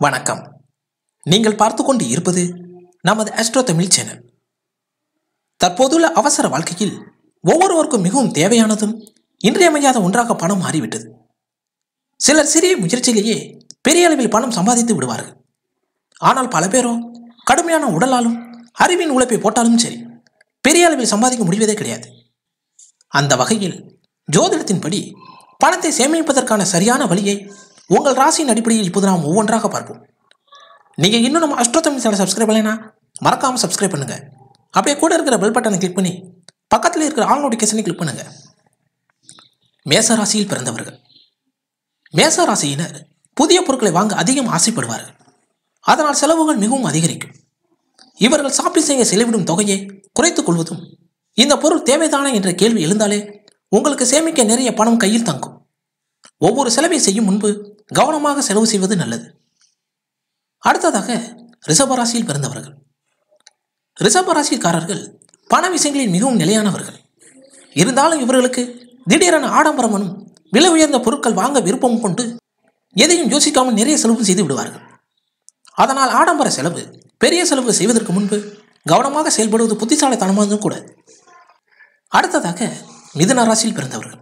வணக்கம் நீங்கள் பார்த்து கொண்டு இருப்பது நமது அஸ்ட்ரோ தமிழ் சேனல் தற்போதுள்ள அவசர வாழ்க்கையில் ஒவ்வொருவருக்கும் மிகவும் தேவையானதும் இன்றியமையாத ஒன்றாக பணம் மாறிவிட்டது சிலர் சிறிய முயற்சியிலேயே பெரிய அளவில் பணம் சம்பாதித்து விடுவார்கள் ஆனால் பல பேரோ கடுமையான உடலாலும் அறிவின் உழைப்பை போட்டாலும் சரி பெரிய அளவில் சம்பாதிக்க முடிவதே கிடையாது அந்த வகையில் ஜோதிடத்தின்படி பணத்தை சேமிப்பதற்கான சரியான வழியை உங்கள் ராசியின் அடிப்படையில் இப்போது நாம் ஒவ்வொன்றாக பார்ப்போம் நீங்கள் இன்னும் நம்ம அஸ்ட்ரோ தமிழ் சேனல் சப்ஸ்கிரைப் பண்ணலைன்னா மறக்காமல் சப்ஸ்கிரைப் பண்ணுங்கள் அப்படியே கூட இருக்கிற பெல் பட்டனை கிளிக் பண்ணி பக்கத்தில் இருக்கிற ஆல் நோட்டிஃபிகேஷனை கிளிக் பண்ணுங்கள் மேச ராசியில் பிறந்தவர்கள் மேச ராசியினர் புதிய பொருட்களை வாங்க அதிகம் ஆசைப்படுவார்கள் அதனால் செலவுகள் மிகவும் அதிகரிக்கும் இவர்கள் ஷாப்பிங் செய்ய செலவிடும் தொகையை குறைத்துக் கொள்வதும் இந்த பொருள் தேவைதானா என்ற கேள்வி எழுந்தாலே உங்களுக்கு சேமிக்க நிறைய பணம் கையில் தங்கும் ஒவ்வொரு செலவை செய்யும் முன்பு கவனமாக செலவு செய்வது நல்லது அடுத்ததாக ரிஷபராசியில் பிறந்தவர்கள் ரிஷபராசிக்காரர்கள் பண விஷயங்களில் மிகவும் நிலையானவர்கள் இருந்தாலும் இவர்களுக்கு திடீரென ஆடம்பரமனும் விலை உயர்ந்த பொருட்கள் வாங்க விருப்பம் கொண்டு எதையும் யோசிக்காமல் நிறைய செலவு செய்து விடுவார்கள் அதனால் ஆடம்பர செலவு பெரிய செலவு செய்வதற்கு முன்பு கவனமாக செயல்படுவது புத்திசாலித்தனமானதும் கூட அடுத்ததாக மிதுன ராசியில் பிறந்தவர்கள்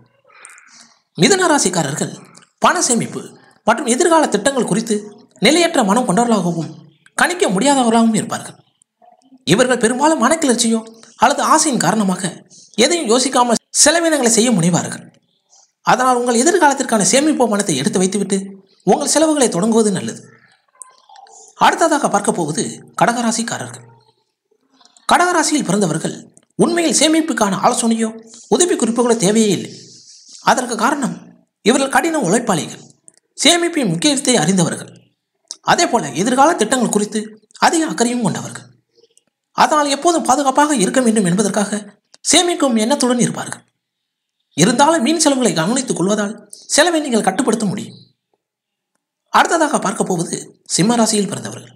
மிதுன ராசிக்காரர்கள் பண சேமிப்பு மற்றும் எதிர்கால திட்டங்கள் குறித்து நிலையற்ற மனம் கொண்டவர்களாகவும் கணிக்க முடியாதவர்களாகவும் இருப்பார்கள் இவர்கள் பெரும்பாலும் மனக்கிளர்ச்சியோ அல்லது ஆசையின் காரணமாக எதையும் யோசிக்காமல் செலவினங்களை செய்ய முனைவார்கள் அதனால் உங்கள் எதிர்காலத்திற்கான சேமிப்பு பணத்தை எடுத்து வைத்துவிட்டு உங்கள் செலவுகளை தொடங்குவது நல்லது அடுத்ததாக பார்க்க போவது கடகராசிக்காரர்கள் கடகராசியில் பிறந்தவர்கள் உண்மையில் சேமிப்புக்கான ஆலோசனையோ உதவி குறிப்புகளோ தேவையே இல்லை அதற்கு காரணம் இவர்கள் கடின உழைப்பாளிகள் சேமிப்பின் முக்கியத்தை அறிந்தவர்கள் அதே போல எதிர்கால திட்டங்கள் குறித்து அதிக அக்கறையும் கொண்டவர்கள் அதனால் எப்போதும் பாதுகாப்பாக இருக்க வேண்டும் என்பதற்காக சேமிக்கும் எண்ணத்துடன் இருப்பார்கள் இருந்தாலும் மீன் செலவுகளை கவனித்துக் கொள்வதால் செலவை நீங்கள் கட்டுப்படுத்த முடியும் அடுத்ததாக பார்க்க போவது சிம்ம ராசியில் பிறந்தவர்கள்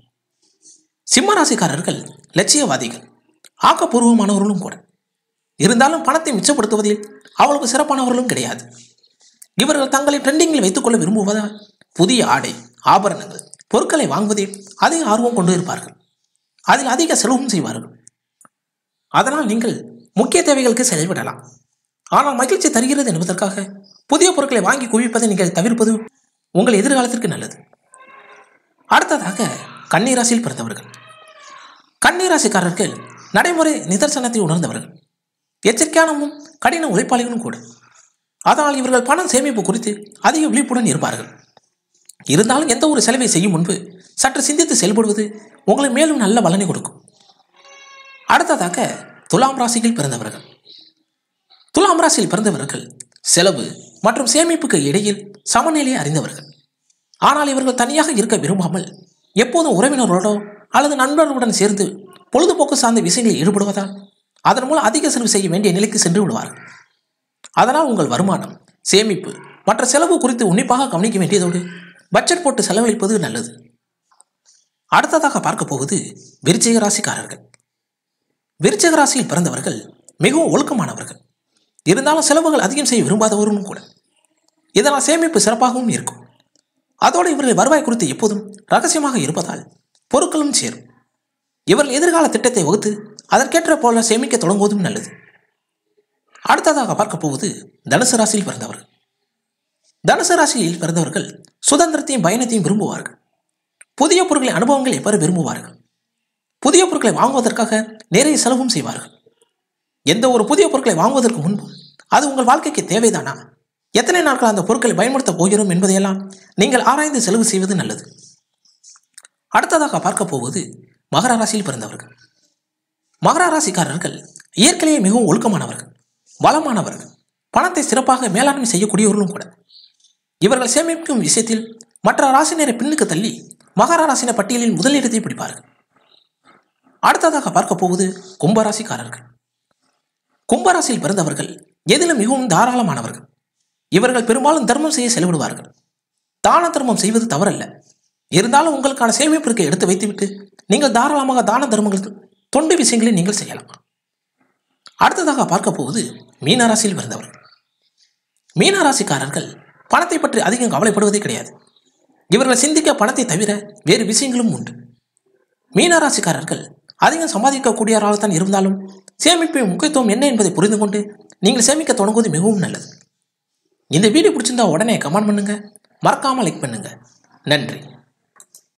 சிம்ம ராசிக்காரர்கள் லட்சியவாதிகள் ஆக்கப்பூர்வமானவர்களும் கூட இருந்தாலும் பணத்தை மிச்சப்படுத்துவதில் அவ்வளவு சிறப்பானவர்களும் கிடையாது இவர்கள் தங்களை ட்ரெண்டிங்கில் வைத்துக்கொள்ள விரும்புவதால் புதிய ஆடை ஆபரணங்கள் பொருட்களை வாங்குவதில் அதிக ஆர்வம் கொண்டு இருப்பார்கள் அதில் அதிக செலவும் செய்வார்கள் அதனால் நீங்கள் முக்கிய தேவைகளுக்கு செலவிடலாம் ஆனால் மகிழ்ச்சி தருகிறது என்பதற்காக புதிய பொருட்களை வாங்கி குவிப்பதை நீங்கள் தவிர்ப்பது உங்கள் எதிர்காலத்திற்கு நல்லது அடுத்ததாக கன்னிராசியில் பிறந்தவர்கள் கன்னிராசிக்காரர்கள் நடைமுறை நிதர்சனத்தை உணர்ந்தவர்கள் எச்சரிக்கையானவும் கடின உழைப்பாளிகளும் கூட அதனால் இவர்கள் பணம் சேமிப்பு குறித்து அதிக விழிப்புடன் இருப்பார்கள் இருந்தாலும் எந்த ஒரு செலவை செய்யும் முன்பு சற்று சிந்தித்து செயல்படுவது உங்களை மேலும் நல்ல பலனை கொடுக்கும் அடுத்ததாக துலாம் ராசியில் பிறந்தவர்கள் துலாம் ராசியில் பிறந்தவர்கள் செலவு மற்றும் சேமிப்புக்கு இடையில் சமநிலையை அறிந்தவர்கள் ஆனால் இவர்கள் தனியாக இருக்க விரும்பாமல் எப்போதும் உறவினரோடோ அல்லது நண்பர்களுடன் சேர்ந்து பொழுதுபோக்கு சார்ந்த விஷயங்களில் ஈடுபடுவதால் அதன் மூலம் அதிக செலவு செய்ய வேண்டிய நிலைக்கு சென்று விடுவார்கள் அதனால் உங்கள் வருமானம் சேமிப்பு மற்ற செலவு குறித்து உன்னிப்பாக கவனிக்க வேண்டியதோடு பட்ஜெட் போட்டு செலவழிப்பது நல்லது அடுத்ததாக பார்க்க போவது விருச்சிக ராசிக்காரர்கள் விருச்சிக ராசியில் பிறந்தவர்கள் மிகவும் ஒழுக்கமானவர்கள் இருந்தாலும் செலவுகள் அதிகம் செய்ய விரும்பாதவரும் கூட இதனால் சேமிப்பு சிறப்பாகவும் இருக்கும் அதோடு இவர்கள் வருவாய் குறித்து எப்போதும் ரகசியமாக இருப்பதால் பொருட்களும் சேரும் இவர்கள் எதிர்கால திட்டத்தை வகுத்து அதற்கேற்ற போல சேமிக்க தொடங்குவதும் நல்லது அடுத்ததாக பார்க்க போவது தனுசு ராசியில் பிறந்தவர்கள் தனுசு ராசியில் பிறந்தவர்கள் சுதந்திரத்தையும் பயணத்தையும் விரும்புவார்கள் புதிய பொருட்களை அனுபவங்களை பெற விரும்புவார்கள் புதிய பொருட்களை வாங்குவதற்காக நிறைய செலவும் செய்வார்கள் எந்த ஒரு புதிய பொருட்களை வாங்குவதற்கு முன்பு அது உங்கள் வாழ்க்கைக்கு தேவைதானா எத்தனை நாட்கள் அந்த பொருட்களை பயன்படுத்த போகிறோம் என்பதையெல்லாம் நீங்கள் ஆராய்ந்து செலவு செய்வது நல்லது அடுத்ததாக பார்க்க போவது மகர ராசியில் பிறந்தவர்கள் மகர ராசிக்காரர்கள் இயற்கையிலேயே மிகவும் ஒழுக்கமானவர்கள் வளமானவர்கள் பணத்தை சிறப்பாக மேலாண்மை செய்யக்கூடியவர்களும் கூட இவர்கள் சேமிக்கும் விஷயத்தில் மற்ற ராசினரை பின்னுக்கு தள்ளி மகர ராசின பட்டியலில் முதலிடத்தை பிடிப்பார்கள் அடுத்ததாக பார்க்க போவது கும்பராசிக்காரர்கள் கும்பராசியில் பிறந்தவர்கள் எதிலும் மிகவும் தாராளமானவர்கள் இவர்கள் பெரும்பாலும் தர்மம் செய்ய செலவிடுவார்கள் தான தர்மம் செய்வது தவறல்ல இருந்தாலும் உங்களுக்கான சேமிப்பிற்கு எடுத்து வைத்துவிட்டு நீங்கள் தாராளமாக தான தர்மங்கள் தொண்டு விஷயங்களை நீங்கள் செய்யலாம் அடுத்ததாக பார்க்க போவது மீனராசியில் பிறந்தவர்கள் மீனராசிக்காரர்கள் பணத்தை பற்றி அதிகம் கவலைப்படுவதே கிடையாது இவர்களை சிந்திக்க பணத்தை தவிர வேறு விஷயங்களும் உண்டு மீனராசிக்காரர்கள் அதிகம் சம்பாதிக்கக்கூடியவராக தான் இருந்தாலும் சேமிப்பின் முக்கியத்துவம் என்ன என்பதை புரிந்து கொண்டு நீங்கள் சேமிக்க தொடங்குவது மிகவும் நல்லது இந்த வீடியோ பிடிச்சிருந்தா உடனே கமெண்ட் பண்ணுங்க மறக்காமல் லைக் பண்ணுங்க நன்றி